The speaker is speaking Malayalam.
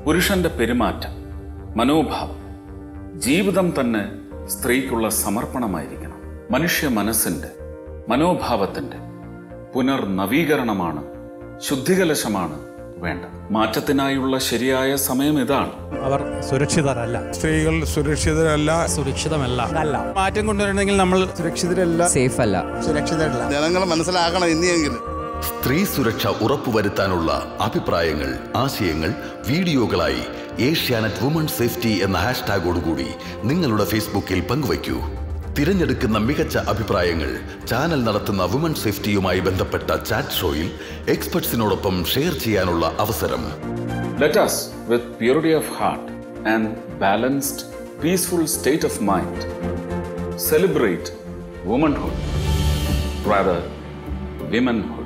പുരുഷന്റെ പെരുമാറ്റം മനോഭാവം ജീവിതം തന്നെ സ്ത്രീക്കുള്ള സമർപ്പണമായിരിക്കണം മനുഷ്യ മനസ്സിന്റെ മനോഭാവത്തിന്റെ പുനർനവീകരണമാണ് ശുദ്ധികലശമാണ് വേണ്ടത് മാറ്റത്തിനായുള്ള ശരിയായ സമയം ഇതാണ് അവർ സുരക്ഷിതരല്ല സ്ത്രീകൾ സുരക്ഷിതരല്ല സുരക്ഷിതമല്ല മാറ്റം കൊണ്ടുവരണമെങ്കിൽ നമ്മൾ സുരക്ഷിതരല്ല സേഫ് അല്ല സുരക്ഷിതരല്ല ജനങ്ങൾ മനസ്സിലാക്കണം ഇനിയെങ്കിലും സ്ത്രീ സുരക്ഷ ഉറപ്പുവരുത്താനുള്ള അഭിപ്രായങ്ങൾ ആശയങ്ങൾ വീഡിയോകളായി ഏഷ്യാനെറ്റ് വുമൺ സേഫ്റ്റി എന്ന ഹാഷ്ടാഗോടുകൂടി നിങ്ങളുടെ ഫേസ്ബുക്കിൽ പങ്കുവയ്ക്കൂ തിരഞ്ഞെടുക്കുന്ന മികച്ച അഭിപ്രായങ്ങൾ ചാനൽ നടത്തുന്ന വുമൺ സേഫ്റ്റിയുമായി ബന്ധപ്പെട്ട ചാറ്റ് ഷോയിൽ എക്സ്പെർട്സിനോടൊപ്പം ഷെയർ ചെയ്യാനുള്ള അവസരം Let us, with purity of heart and balanced, peaceful state of mind, celebrate womanhood, rather, womenhood.